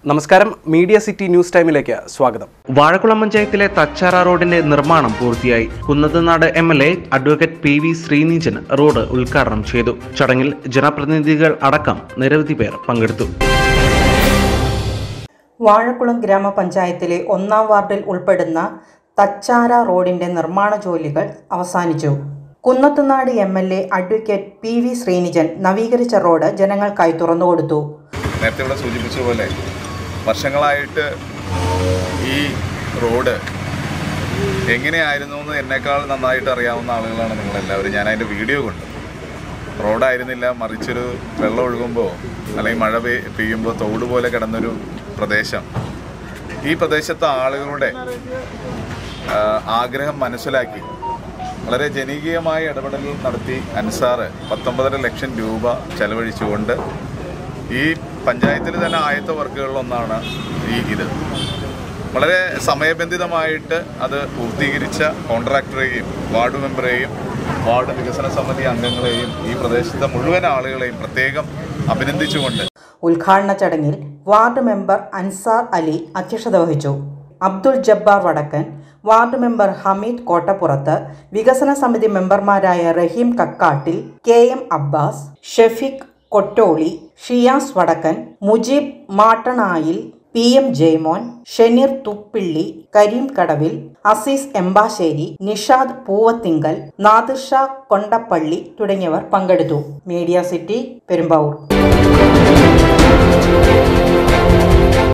നമസ്കാരം media city news ടൈമിലേക്ക് സ്വാഗതം വാഴക്കുളം പഞ്ചായത്തിലെ തച്ചാറ റോഡിന്റെ നിർമ്മാണം പൂർത്തിയായി Kunnathunad M L A advocate P V Sreenijan road ഉദ്ഘാടനം ചെയ്തു ചടങ്ങിൽ ജനപ്രതിനിധികൾ അടക്കം നിരവധി പേർ പങ്കെടുത്തു വാഴക്കുളം ഗ്രാമപഞ്ചായത്തിലെ ഒന്നാം വാർഡിൽ ഉൾപ്പെടുന്ന തച്ചാര റോഡിന്റെ നിർമ്മാണ ജോലികൾ അവസാനിച്ചു Kunnathunad M L A advocate P V Sreenijan നവീകരിച്ച റോഡ് ജനങ്ങൾക്കായി തുറന്നുകൊടുത്തു നേരത്തെ ഇവിടെ സൂചിപ്പിച്ച പോലെ വർഷങ്ങളായിട്ട് ഈ റോഡ് എങ്ങനെയായിരുന്നു എന്ന് എന്നേക്കാൾ നന്നായിട്ട് അറിയാവുന്ന ആളുകളാണ് നിങ്ങളെല്ലാവരും ഞാൻ അതിൻ്റെ വീഡിയോ കണ്ടു റോഡായിരുന്നില്ല മറിച്ചൊരു വെള്ളം ഒഴുകുമ്പോൾ അല്ലെങ്കിൽ മഴ പെയ് പെയ്യുമ്പോൾ തോട് പോലെ കിടന്നൊരു പ്രദേശം ഈ പ്രദേശത്തെ ആളുകളുടെ ആ, ആഗ്രഹം മനസ്സിലാക്കി വളരെ ജനകീയമായ ഇടപെടൽ നടത്തി അൻസാറ് പത്തൊമ്പതര ലക്ഷം രൂപ ചെലവഴിച്ചുകൊണ്ട് ഈ പഞ്ചായത്തിൽ തന്നെ ആയത്ത വർക്കുകളിലൊന്നാണ് ഈ ഇത് വളരെ സമയബന്ധിതമായിട്ട് അത് പൂർത്തീകരിച്ച കോൺട്രാക്ടറെയും വാർഡ് മെമ്പറെയും വാർഡ് വികസന സമിതി അംഗങ്ങളെയും ഈ പ്രദേശത്തെ മുഴുവൻ ആളുകളെയും പ്രത്യേകം അഭിനന്ദിച്ചുകൊണ്ട് ഉദ്ഘാടന ചടങ്ങിൽ വാർഡ് മെമ്പർ അൻസാർ അലി അധ്യക്ഷത വഹിച്ചു അബ്ദുൾ ജബ്ബാർ വടക്കൻ വാർഡ് മെമ്പർ ഹമീദ് കോട്ടപ്പുറത്ത് വികസന സമിതി മെമ്പർമാരായ Raheem Kakkattil K M Abbas Shefeeq Kottoli Shiyas Vadakkan Mujeeb Mattanayil P M Jaimon Shenir Thuppilly Kareem Kadavil Azeez എമ്പാശ്ശേരി Nishad Poovathinkal Nadirsha Kondapalli തുടങ്ങിയവർ പങ്കെടുത്തു മീഡിയ സിറ്റി പെരുമ്പാവൂർ